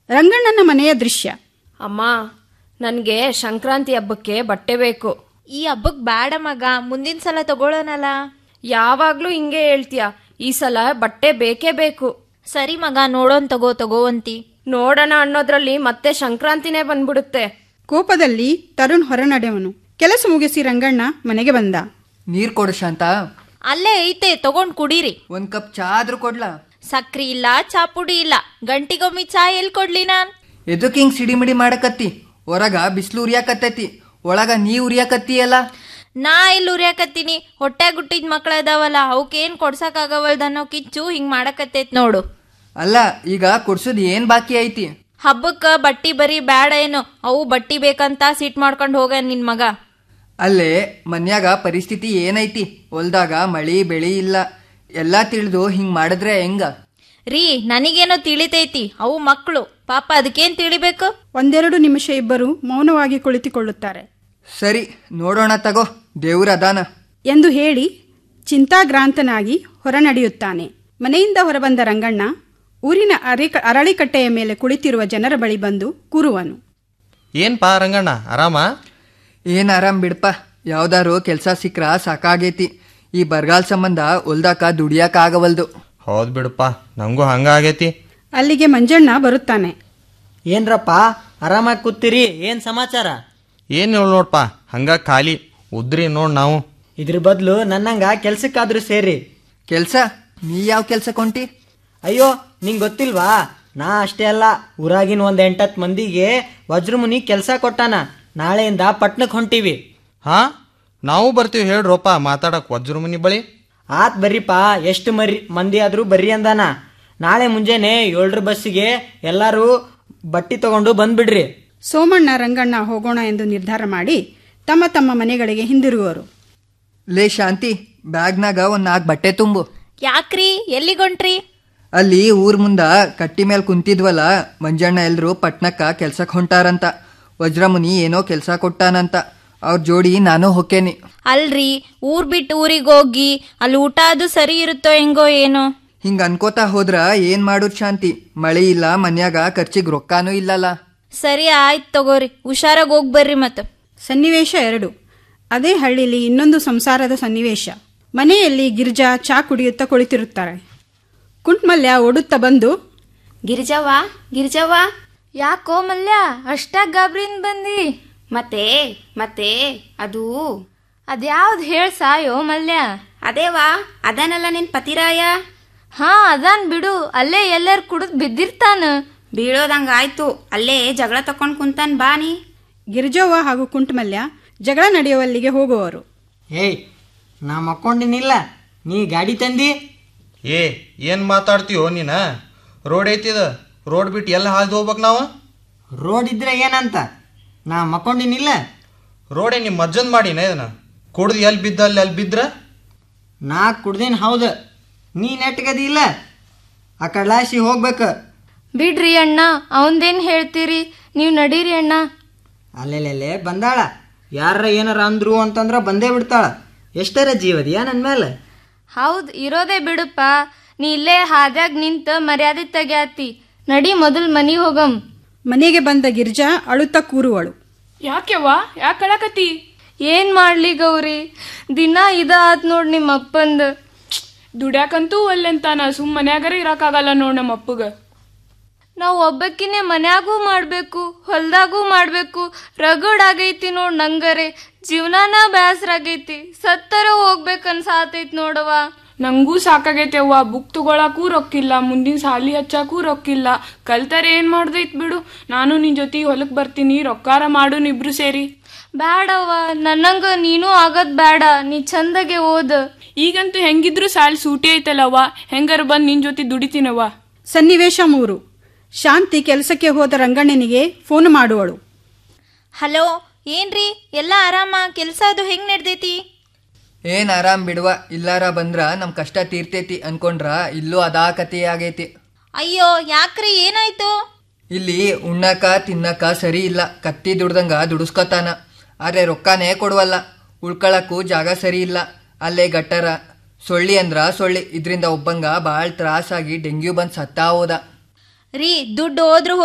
ರಂಗಣ್ಣನ ಮನೆಯ ದೃಶ್ಯ ಅಮ್ಮ ನನಗೆ ಸಂಕ್ರಾಂತಿ ಹಬ್ಬಕ್ಕೆ ಬಟ್ಟೆ ಬೇಕು ಈ ಹಬ್ಬಕ್ ಬ್ಯಾಡ ಮಗ ಮುಂದಿನ ಸಲ ತಗೊಳ್ಳೋನಲ್ಲ ಯಾವಾಗ್ಲೂ ಹಿಂಗೆ ಹೇಳ್ತೀಯ ಈ ಸಲ ಬಟ್ಟೆ ಬೇಕೇ ಬೇಕು ಸರಿ ಮಗ ನೋಡೋನ್ ತಗೋ ತಗೋವಂತಿ ನೋಡೋಣ ಅನ್ನೋದ್ರಲ್ಲಿ ಮತ್ತೆ ಸಂಕ್ರಾಂತಿನೇ ಬಂದ್ಬಿಡುತ್ತೆ ಕೋಪದಲ್ಲಿ ತರುಣ್ ಹೊರನಡೆವನು ಕೆಲಸ ಮುಗಿಸಿ ರಂಗಣ್ಣ ಮನೆಗೆ ಬಂದ ನೀರ್ ಕೊಡು ಶಾಂತ ಅಲ್ಲೇ ಐತೆ ತಗೊಂಡ್ ಕುಡೀರಿ ಒಂದ್ ಕಪ್ ಚಾ ಆದ್ರೂ ಕೊಡ್ಲಾ ಸಕ್ರಿ ಇಲ್ಲ ಚಾ ಪುಡಿ ಇಲ್ಲ ಗಂಟಿಗೊಮ್ಮಿ ಚಾ ಎಲ್ ಕೊಡ್ಲಿ ನಾನ್ ಎದಕ್ ಹಿಂಗ್ ಸಿಡಿಮಿಡಿ ಮಾಡಕತ್ತಿ ಹೊರಗ ಬಿಸಿಲು ಉರಿಯಾಕತ್ತೈತಿ ಒಳಗ ನೀ ಉರಿಯಾಕತ್ತಿ ಅಲ್ಲ ನಾ ಎಲ್ಲಿ ಉರಿಯಾಕತ್ತೀನಿ ಹೊಟ್ಟೆ ಗುಟ್ಟಿದ್ ಮಕ್ಳ ಅದಾವಲ್ಲ ಅವಕ್ಕೇನ್ ಕೊಡ್ಸಕ್ ಆಗವಲ್ದ ಅನ್ನೋ ಕಿಚ್ಚು ಹಿಂಗ್ ಮಾಡಕತ್ತೈತ್ ನೋಡು ಅಲ್ಲ ಈಗ ಕುಡ್ಸುದ್ ಏನ್ ಬಾಕಿ ಐತಿ ಹಬ್ಬಕ್ಕ ಬಟ್ಟಿ ಬರೀ ಬ್ಯಾಡ ಏನು ಅವು ಬಟ್ಟಿ ಬೇಕಂತ ಸಿಟ್ ಮಾಡ್ಕೊಂಡ್ ಹೋಗ ನಿನ್ ಮಗ ಅಲ್ಲೇ ಮನ್ಯಾಗ ಪರಿಸ್ಥಿತಿ ಏನೈತಿ ಹೊಲ್ದಾಗ ಮಳಿ ಬೆಳಿ ಇಲ್ಲ ಎಲ್ಲಾ ತಿಳಿದು ಹಿಂಗ್ ಮಾಡಿದ್ರೆ ಹೆಂಗ ರೀ ನನಗೇನೋ ತಿಳಿತೈತಿ ಅವು ಮಕ್ಳು ಪಾಪ ಅದಕ್ಕೇನ್ ತಿಳಿಬೇಕು ಒಂದೆರಡು ನಿಮಿಷ ಇಬ್ಬರು ಮೌನವಾಗಿ ಕುಳಿತುಕೊಳ್ಳುತ್ತಾರೆ ಸರಿ ನೋಡೋಣ ತಗೋ ದೇವ್ರ ಅದಾನ ಎಂದು ಹೇಳಿ ಚಿಂತಾಗ್ರಾಂತನಾಗಿ ಹೊರನಡೆಯುತ್ತಾನೆ ಮನೆಯಿಂದ ಹೊರಬಂದ ರಂಗಣ್ಣ ಊರಿನ ಅರಿಕ ಅರಳಿಕಟ್ಟೆಯ ಮೇಲೆ ಕುಳಿತಿರುವ ಜನರ ಬಳಿ ಬಂದು ಕೂರುವನು ಏನ್ಪಾ ರಂಗಣ್ಣ ಆರಾಮ ಏನ್ ಆರಾಮ್ ಬಿಡ್ಪ ಯಾವ್ದಾರು ಕೆಲ್ಸ ಸಿಕ್ರ ಸಾಕಾಗೈತಿ ಈ ಬರಗಾಲ ಸಂಬಂಧ ಹೊಲ್ದಾಕ ದುಡಿಯಾಕ ಆಗವಲ್ದು ಹೌದ್ ಬಿಡಪ್ಪ ನಂಗೂ ಹಂಗ ಆಗೈತಿ ಅಲ್ಲಿಗೆ ಮಂಜಣ್ಣ ಬರುತ್ತಾನೆ ಏನ್ರಪ್ಪ ಆರಾಮಾಗಿ ಕೂತೀರಿ ಏನ್ ಸಮಾಚಾರ ಏನ್ ಹೇಳು ನೋಡ್ಪ ಹಂಗ ಖಾಲಿ ಉದ್ರಿ ನೋಡ್ ನಾವು ಇದ್ರ ಬದಲು ನನ್ನಂಗ ಕೆಲ್ಸಕ್ಕಾದ್ರೂ ಸೇರಿ ಕೆಲ್ಸ ನೀ ಯಾವ ಕೆಲ್ಸ ಕೊಂಟಿ ಅಯ್ಯೋ ನಿಂಗ್ ಗೊತ್ತಿಲ್ವಾ ನಾ ಅಷ್ಟೇ ಅಲ್ಲ ಊರಾಗಿನ ಒಂದ್ ಎಂಟತ್ತು ಮಂದಿಗೆ ವಜ್ರಮುನಿ ಕೆಲ್ಸ ಕೊಟ್ಟಾನ ನಾಳೆಯಿಂದ ಪಟ್ನಕ್ ಹೊಂಟಿವಿ ಹಾ ನಾವು ಬರ್ತೀವಿ ಹೇಳ್ರಪ್ಪ ಮಾತಾಡಕ್ ವಜ್ರಮುನಿ ಬಳಿ ಆತ್ ಬರ್ರಿಪ್ಪ ಎಷ್ಟು ಮರಿ ಮಂದಿ ಆದ್ರೂ ಬರ್ರಿ ಅಂದಾನ ನಾಳೆ ಮುಂಜಾನೆ ಏಳ್ರ ಬಸ್ಸಿಗೆ ಎಲ್ಲಾರು ಬಟ್ಟಿ ತಗೊಂಡು ಬಂದ್ಬಿಡ್ರಿ ಸೋಮಣ್ಣ ರಂಗಣ್ಣ ಹೋಗೋಣ ಎಂದು ನಿರ್ಧಾರ ಮಾಡಿ ತಮ್ಮ ತಮ್ಮ ಮನೆಗಳಿಗೆ ಹಿಂದಿರುಗುವರು ಲೇ ಶಾಂತಿ ಬ್ಯಾಗ್ನಾಗ ಒಂದ್ ನಾಲ್ಕು ಬಟ್ಟೆ ತುಂಬು ಯಾಕ್ರಿ ಎಲ್ಲಿಗೊಂಟ್ರಿ ಅಲ್ಲಿ ಊರ್ ಮುಂದ ಕಟ್ಟಿ ಮೇಲೆ ಕುಂತಿದ್ವಲ್ಲ ಮಂಜಣ್ಣ ಎಲ್ರು ಪಟ್ನಕ್ಕ ಕೆಲ್ಸಕ್ ಹೊಂಟಾರಂತ ವಜ್ರಮುನಿ ಏನೋ ಕೆಲ್ಸ ಕೊಟ್ಟಾನಂತ ಅವ್ರ ಜೋಡಿ ನಾನು ಹೊಕ್ಕೇನಿ ಅಲ್ರಿ ಊರ್ ಬಿಟ್ಟು ಊರಿಗೆ ಹೋಗಿ ಅಲ್ಲಿ ಊಟ ಅದು ಸರಿ ಇರುತ್ತೋ ಹೆಂಗೋ ಏನೋ ಹಿಂಗ ಅನ್ಕೋತಾ ಹೋದ್ರ ಏನ್ ಮಾಡುದ್ ಶಾಂತಿ ಮಳಿ ಇಲ್ಲ ಮನ್ಯಾಗ ಖರ್ಚಿಗ್ ರೊಕ್ಕಾನೂ ಇಲ್ಲಲ್ಲ ಸರಿ ಆಯ್ತು ತಗೋರಿ ಹುಷಾರಾಗಿ ಹೋಗಿ ಬರ್ರಿ ಮತ್ತ ಸನ್ನಿವೇಶ ಎರಡು ಅದೇ ಹಳ್ಳಿಲಿ ಇನ್ನೊಂದು ಸಂಸಾರದ ಸನ್ನಿವೇಶ ಮನೆಯಲ್ಲಿ ಗಿರ್ಜಾ ಚಾ ಕುಡಿಯುತ್ತಾ ಕುಳಿತಿರುತ್ತಾರೆ ಕುಂಟ್ಮಲ್ಯ ಓಡುತ್ತಾ ಬಂದು ಗಿರಿಜವ್ವ ಗಿರಿಜವ್ವ ಯಾಕೋ ಮಲ್ಯ ಅಷ್ಟಾಗ ಗಾಬ್ರಿನ್ ಬಂದಿ ಮತ್ತೆ ಮತ್ತೆ ಅದು ಅದ್ಯಾವ್ದು ಹೇಳ್ ಸಾಯೋ ಮಲ್ಯ ಅದೇವಾ ಅದನಲ್ಲ ನಿನ್ ಪತಿರಾಯ ಹಾ ಅದಾನ್ ಬಿಡು ಅಲ್ಲೇ ಎಲ್ಲಾರು ಕುಡಿದ್ ಬಿದ್ದಿರ್ತಾನ ಬೀಳೋದಂಗ ಆಯ್ತು ಅಲ್ಲೇ ಜಗಳ ತಕೊಂಡ್ ಕುಂತಾನ್ ಬಾ ನೀ ಗಿರಿಜವ್ವ ಹಾಗೂ ಕುಂಟ್ಮಲ್ಯ ಜಗಳ ನಡೆಯುವಲ್ಲಿಗೆ ಹೋಗುವರು ಏಯ್ ನಾ ಮಕ್ಕೊಂಡಿನಿಲ್ಲ ನೀ ಗಾಡಿ ತಂದಿ ಏ ಏನ್ ಮಾತಾಡ್ತೀಯೋ ನೀನ ರೋಡ್ ಐತಿದ ರೋಡ್ ಬಿಟ್ಟು ಎಲ್ಲ ಹಾದು ಹೋಗ್ಬೇಕು ನಾವು ರೋಡ್ ಇದ್ರೆ ಏನಂತ ನಾ ಮಕ್ಕೊಂಡಿನಿಲ್ಲ ರೋಡೇ ನಿಮ್ಮ ಮಜ್ಜನ್ ಮಾಡಿನ ಇದನ್ನ ಕುಡ್ದು ಎಲ್ಲಿ ಬಿದ್ದ ಅಲ್ಲಿ ಅಲ್ಲಿ ಬಿದ್ರ ನಾ ಕುಡ್ದೇನ್ ಹೌದು ನೀ ನೆಟ್ಗದಿ ಇಲ್ಲ ಆ ಕಡ್ಲಾಸಿ ಹೋಗ್ಬೇಕು ಬಿಡ್ರಿ ಅಣ್ಣ ಅವಂದೇನ್ ಹೇಳ್ತೀರಿ ನೀವ್ ನಡೀರಿ ಅಣ್ಣ ಅಲ್ಲೆಲ್ಲೆಲ್ಲೆ ಬಂದಾಳ ಯಾರ ಏನಾರ ಅಂದ್ರು ಅಂತಂದ್ರ ಬಂದೇ ಬಿಡ್ತಾಳ ಎಷ್ಟರ ಜೀವದಿಯಾ ನನ್ನ ಮೇಲೆ ಹೌದ್ ಇರೋದೇ ಬಿಡುಪ್ಪ ನೀ ಇಲ್ಲೇ ಹಾದ್ಯಾಗ ನಿಂತ ಮರ್ಯಾದೆ ತೆಗ್ಯಾತಿ ನಡಿ ಮೊದಲ್ ಮನಿ ಹೋಗಮ್ ಮನೆಗೆ ಬಂದ ಗಿರ್ಜಾ ಅಳುತ್ತಾ ಕೂರುವಳು ಯಾಕೆವ್ವ ಯಾಕೆ ಕಳಕತ್ತಿ ಏನ್ ಮಾಡ್ಲಿ ಗೌರಿ ದಿನ ಇದ ಆತ್ ನೋಡ್ ನಿಮ್ಮ ಅಪ್ಪಂದ ದುಡ್ಯಾಕಂತೂ ಒಲ್ಲೆಂತಾನ ಸುಮ್ ಮನ್ಯಾಗರ ಇರಕ್ಕಾಗಲ್ಲ ನೋಡ್ ನಮ್ಮ ಅಪ್ಪಗ ನಾವ್ ಒಬ್ಬಕ್ಕಿನೇ ಮನ್ಯಾಗೂ ಮಾಡ್ಬೇಕು ಹೊಲ್ದಾಗೂ ಮಾಡ್ಬೇಕು ರಗಡ್ ಆಗೈತಿ ನೋಡ್ ನಂಗರೆ ಜೀವನಾನ ಬ್ಯಾಸ್ರಾಗೈತಿ ಸತ್ತರ ಹೋಗ್ಬೇಕ್ ಅನ್ಸಾತೈತ್ ನೋಡವ್ವ ನಂಗೂ ಸಾಕಾಗೈತೆ ಅವ್ವ ಬುಕ್ ತಗೊಳಕ್ಕೂ ರೊಕ್ಕಿಲ್ಲ ಮುಂದಿನ ಸಾಲಿ ಹಚ್ಚಾಕೂ ರೊಕ್ಕಿಲ್ಲ ಕಲ್ತಾರೆ ಏನ್ ಮಾಡ್ದೈತ್ ಬಿಡು ನಾನು ನಿನ್ ಜೊತೆ ಹೊಲಕ್ ಬರ್ತೀನಿ ರೊಕ್ಕಾರ ಮಾಡು ಇಬ್ರು ಸೇರಿ ಬ್ಯಾಡವ್ವ ನನ್ನಂಗ ನೀನು ಆಗದ್ ಬೇಡ ನೀ ಚಂದಗೆ ಓದ್ ಈಗಂತೂ ಹೆಂಗಿದ್ರು ಸಾಲಿ ಸೂಟಿ ಐತಲ್ಲವ್ವ ಹೆಂಗಾರ ಬಂದ್ ನಿನ್ ಜೊತೆ ದುಡಿತೀನವ್ವ ಸನ್ನಿವೇಶ ಮೂರು ಶಾಂತಿ ಕೆಲಸಕ್ಕೆ ಹೋದ ರಂಗಣ್ಣನಿಗೆ ಫೋನ್ ಮಾಡುವಳು ಹಲೋ ಏನ್ರಿ ಎಲ್ಲ ಆರಾಮ ಕೆಲ್ಸ ಅದು ಹೆಂಗ್ ನಡ್ದೈತಿ ಏನ್ ಆರಾಮ್ ಬಿಡುವ ಇಲ್ಲಾರ ಬಂದ್ರ ನಮ್ ಕಷ್ಟ ತೀರ್ತೈತಿ ಅನ್ಕೊಂಡ್ರ ಇಲ್ಲೂ ಅದಾ ಕತೆ ಆಗೈತಿ ಅಯ್ಯೋ ಯಾಕ್ರಿ ಏನಾಯ್ತು ಇಲ್ಲಿ ಉಣ್ಣಾಕ ತಿನ್ನಕ ಸರಿ ಇಲ್ಲ ಕತ್ತಿ ದುಡ್ದಂಗ ದುಡಿಸ್ಕೊತಾನ ಆದ್ರೆ ರೊಕ್ಕನೇ ಕೊಡುವಲ್ಲ ಉಳ್ಕೊಳಕ್ಕೂ ಜಾಗ ಸರಿ ಇಲ್ಲ ಅಲ್ಲೇ ಗಟ್ಟರ ಸೊಳ್ಳಿ ಅಂದ್ರ ಸೊಳ್ಳಿ ಇದ್ರಿಂದ ಒಬ್ಬಂಗ ಬಾಳ್ ತ್ರಾಸಾಗಿ ಡೆಂಗ್ಯೂ ಬಂದ್ ಸತ್ತಾ ಹೋದ ರೀ ದುಡ್ಡು ಹೋದ್ರು